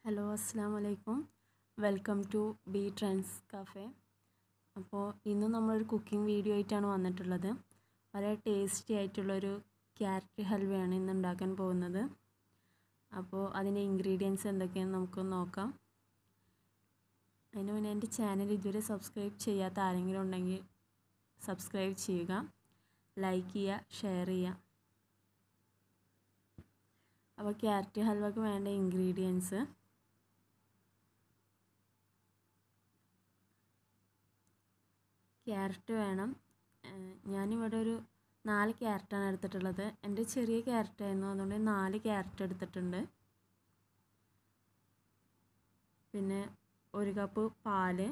hello അസ്സാം വലൈക്കും welcome to B trends cafe അപ്പോൾ ഇന്ന് നമ്മളൊരു കുക്കിംഗ് വീഡിയോ ആയിട്ടാണ് വന്നിട്ടുള്ളത് വളരെ ടേസ്റ്റി ആയിട്ടുള്ളൊരു ക്യാരറ്റ് ഹൽവയാണ് ഇന്ന് ഉണ്ടാക്കാൻ പോകുന്നത് അപ്പോൾ അതിൻ്റെ ഇൻഗ്രീഡിയൻസ് എന്തൊക്കെയാണെന്ന് നമുക്ക് നോക്കാം അതിന് മുന്നേ എൻ്റെ ചാനൽ ഇതുവരെ സബ്സ്ക്രൈബ് ചെയ്യാത്ത ആരെങ്കിലും ഉണ്ടെങ്കിൽ സബ്സ്ക്രൈബ് ചെയ്യുക ലൈക്ക് ചെയ്യുക ഷെയർ ചെയ്യുക അപ്പോൾ ക്യാരറ്റ് ഹൽവക്ക് വേണ്ട ഇൻഗ്രീഡിയൻസ് ക്യാരറ്റ് വേണം ഞാനിവിടെ ഒരു നാല് ക്യാരറ്റാണ് എടുത്തിട്ടുള്ളത് എൻ്റെ ചെറിയ ക്യാരറ്റ് ആയിരുന്നു അതുകൊണ്ട് നാല് ക്യാരറ്റ് എടുത്തിട്ടുണ്ട് പിന്നെ ഒരു കപ്പ് പാല്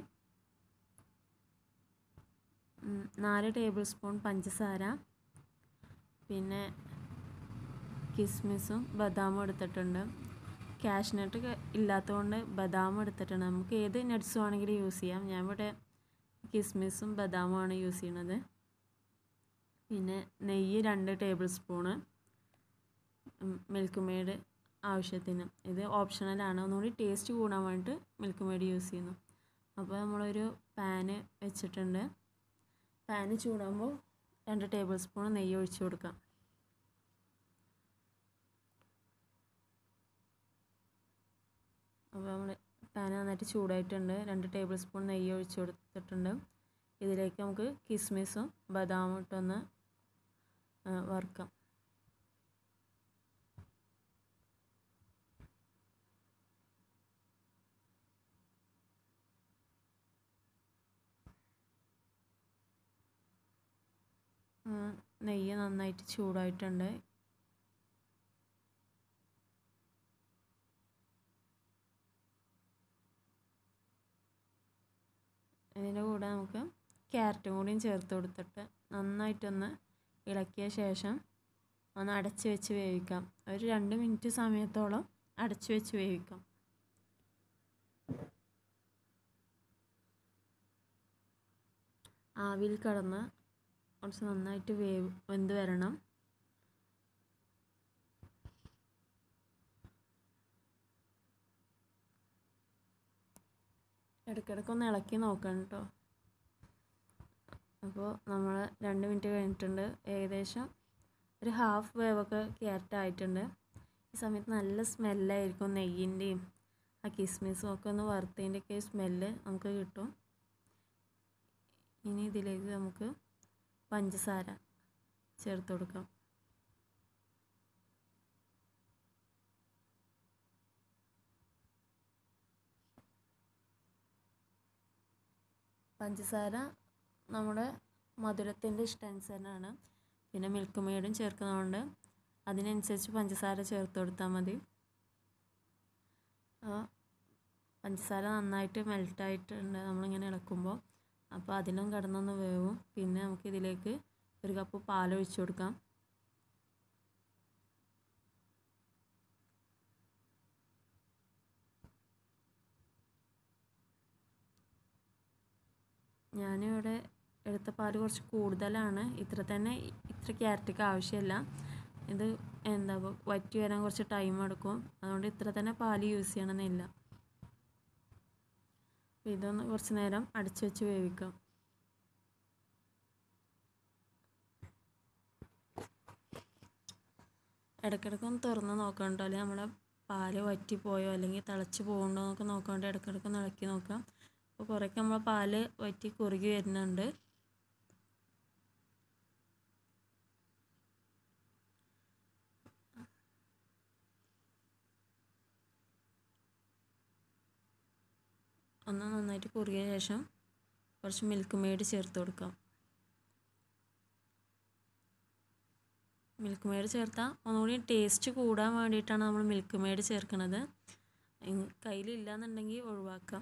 നാല് ടേബിൾ സ്പൂൺ പഞ്ചസാര പിന്നെ കിസ്മിസും ബദാമും എടുത്തിട്ടുണ്ട് കാഷ്നട്ട് ഇല്ലാത്തതുകൊണ്ട് ബദാം എടുത്തിട്ടുണ്ട് നമുക്ക് ഏത് നട്ട്സ് വേണമെങ്കിലും യൂസ് ചെയ്യാം ഞാൻ ഇവിടെ കിസ്മിസും ബദാമുമാണ് യൂസ് ചെയ്യണത് പിന്നെ നെയ്യ് രണ്ട് ടേബിൾ സ്പൂണ് മിൽക്ക് മെയ്ഡ് ആവശ്യത്തിന് ഇത് ഓപ്ഷണലാണ് ഒന്നുകൂടി ടേസ്റ്റ് കൂടാൻ വേണ്ടിയിട്ട് മിൽക്ക് മെയ്ഡ് യൂസ് ചെയ്യുന്നു അപ്പോൾ നമ്മളൊരു പാന് വെച്ചിട്ടുണ്ട് പാന് ചൂടാകുമ്പോൾ രണ്ട് ടേബിൾ സ്പൂൺ നെയ്യ് ഒഴിച്ച് കൊടുക്കാം അപ്പോൾ നമ്മൾ പാൻ നന്നായിട്ട് ചൂടായിട്ടുണ്ട് രണ്ട് ടേബിൾ സ്പൂൺ നെയ്യ് ഒഴിച്ച് കൊടുത്തിട്ടുണ്ട് ഇതിലേക്ക് നമുക്ക് കിസ്മിസും ബദാമും ഇട്ടൊന്ന് വറുക്കാം നെയ്യ് നന്നായിട്ട് ചൂടായിട്ടുണ്ട് ഇതിൻ്റെ കൂടെ നമുക്ക് ക്യാരറ്റും കൂടിയും ചേർത്ത് കൊടുത്തിട്ട് നന്നായിട്ടൊന്ന് ഇളക്കിയ ശേഷം ഒന്ന് അടച്ച് വെച്ച് വേവിക്കാം ഒരു രണ്ട് മിനിറ്റ് സമയത്തോളം അടച്ച് വെച്ച് വേവിക്കാം ആവിയിൽ കടന്ന് കുറച്ച് നന്നായിട്ട് വേവ് വെന്ത് വരണം ഇടയ്ക്കിടയ്ക്ക് ഒന്ന് ഇളക്കി നോക്കണം കേട്ടോ അപ്പോൾ നമ്മൾ രണ്ട് മിനിറ്റ് കഴിഞ്ഞിട്ടുണ്ട് ഏകദേശം ഒരു ഹാഫ് വേവൊക്കെ ക്യാരറ്റ് ആയിട്ടുണ്ട് ഈ സമയത്ത് നല്ല സ്മെല്ലായിരിക്കും നെയ്യിൻ്റെയും ആ കിസ്മിസും ഒക്കെ ഒന്ന് വറുത്തതിൻ്റെയൊക്കെ സ്മെല്ല് നമുക്ക് കിട്ടും ഇനി ഇതിലേക്ക് നമുക്ക് പഞ്ചസാര ചേർത്ത് കൊടുക്കാം പഞ്ചസാര നമ്മുടെ മധുരത്തിൻ്റെ ഇഷ്ടാനുസരണമാണ് പിന്നെ മിൽക്ക് മെയ്ഡും ചേർക്കുന്നതുകൊണ്ട് അതിനനുസരിച്ച് പഞ്ചസാര ചേർത്ത് കൊടുത്താൽ മതി പഞ്ചസാര നന്നായിട്ട് മെൽട്ടായിട്ടുണ്ട് നമ്മളിങ്ങനെ ഇളക്കുമ്പോൾ അപ്പോൾ അതിലും കിടന്നൊന്ന് വേവും പിന്നെ നമുക്ക് ഇതിലേക്ക് ഒരു കപ്പ് പാൽ ഒഴിച്ചു കൊടുക്കാം ഞാനിവിടെ എടുത്ത പാൽ കുറച്ച് കൂടുതലാണ് ഇത്ര തന്നെ ഇത്ര ക്യാരറ്റൊക്കെ ആവശ്യമില്ല ഇത് എന്താ വറ്റി വരാൻ കുറച്ച് ടൈം എടുക്കും അതുകൊണ്ട് ഇത്ര തന്നെ പാൽ യൂസ് ചെയ്യണമെന്നില്ല ഇതൊന്ന് കുറച്ച് നേരം അടച്ചു വെച്ച് വേവിക്കാം ഇടയ്ക്കിടയ്ക്ക് ഒന്ന് തുറന്ന് നോക്കണം കേട്ടോ അല്ലെങ്കിൽ നമ്മളെ പാല് വറ്റിപ്പോയോ അല്ലെങ്കിൽ തിളച്ച് പോകുന്നുണ്ടോ എന്നൊക്കെ നോക്കാണ്ട് ഇടയ്ക്കിടയ്ക്ക് ഒന്ന് ഇളക്കി നോക്കാം അപ്പോൾ കുറേയൊക്കെ നമ്മളെ പാല് വറ്റി കുറുകി വരുന്നുണ്ട് ഒന്ന് നന്നായിട്ട് കുറുകിയ ശേഷം കുറച്ച് മിൽക്ക് മെയ്ഡ് ചേർത്ത് കൊടുക്കാം മിൽക്ക് മെയ്ഡ് ചേർത്താൽ ഒന്നുകൂടി ടേസ്റ്റ് കൂടാൻ വേണ്ടിയിട്ടാണ് നമ്മൾ മിൽക്ക് മെയ്ഡ് ചേർക്കുന്നത് കയ്യിലില്ലാന്നുണ്ടെങ്കിൽ ഒഴിവാക്കാം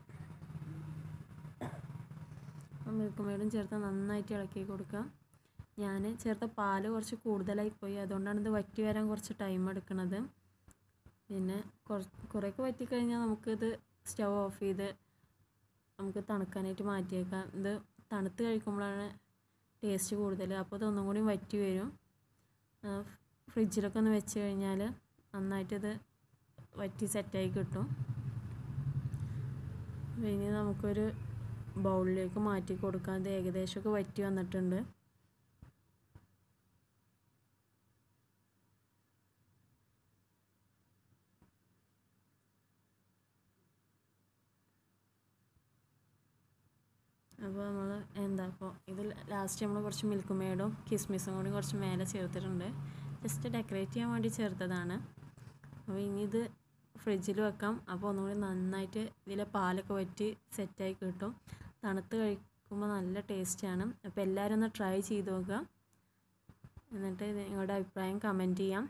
മിൽക്ക് മെയ്ഡും ചേർത്ത് നന്നായിട്ട് ഇളക്കി കൊടുക്കാം ഞാൻ ചേർത്ത പാല് കുറച്ച് കൂടുതലായി പോയി അതുകൊണ്ടാണ് ഇത് വറ്റി വരാൻ കുറച്ച് ടൈം എടുക്കുന്നത് പിന്നെ കുറേയൊക്കെ വറ്റിക്കഴിഞ്ഞാൽ നമുക്കിത് സ്റ്റവ് ഓഫ് ചെയ്ത് നമുക്ക് തണുക്കാനായിട്ട് മാറ്റിയേക്കാം ഇത് തണുത്ത് കഴിക്കുമ്പോഴാണ് ടേസ്റ്റ് കൂടുതൽ അപ്പോൾ ഇതൊന്നും കൂടി വറ്റി വരും ഫ്രിഡ്ജിലൊക്കെ ഒന്ന് വെച്ച് കഴിഞ്ഞാൽ നന്നായിട്ടിത് വറ്റി സെറ്റായി കിട്ടും ഇനി നമുക്കൊരു ബൗളിലേക്ക് മാറ്റി കൊടുക്കാം ഇത് ഏകദേശമൊക്കെ വറ്റി വന്നിട്ടുണ്ട് അപ്പോൾ നമ്മൾ എന്താ അപ്പോൾ ഇത് ലാസ്റ്റ് നമ്മൾ കുറച്ച് മിൽക്ക് മേഡും കിസ്മിസും കൂടി കുറച്ച് മേലെ ചേർത്തിട്ടുണ്ട് ജസ്റ്റ് ഡെക്കറേറ്റ് ചെയ്യാൻ വേണ്ടി ചേർത്തതാണ് അപ്പോൾ ഇനി ഇത് ഫ്രിഡ്ജിൽ വെക്കാം അപ്പോൾ ഒന്നുകൂടി നന്നായിട്ട് ഇതിലെ പാലൊക്കെ വറ്റി സെറ്റായി കിട്ടും തണുത്ത് കഴിക്കുമ്പോൾ നല്ല ടേസ്റ്റാണ് അപ്പോൾ എല്ലാവരും ഒന്ന് ട്രൈ ചെയ്ത് നോക്കുക എന്നിട്ട് നിങ്ങളുടെ അഭിപ്രായം കമൻറ്റ് ചെയ്യാം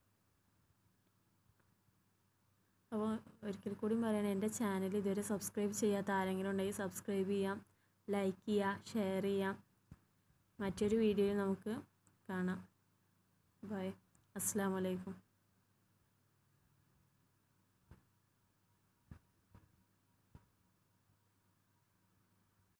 അപ്പോൾ ഒരിക്കൽ കൂടി പറയണേ എൻ്റെ ചാനൽ ഇതുവരെ സബ്സ്ക്രൈബ് ചെയ്യാത്ത ആരെങ്കിലും ഉണ്ടെങ്കിൽ സബ്സ്ക്രൈബ് ചെയ്യാം ലൈക്ക് ചെയ്യുക ഷെയർ ചെയ്യാം മറ്റൊരു വീഡിയോയിൽ നമുക്ക് കാണാം ബൈ അസ്സാം വലൈക്കും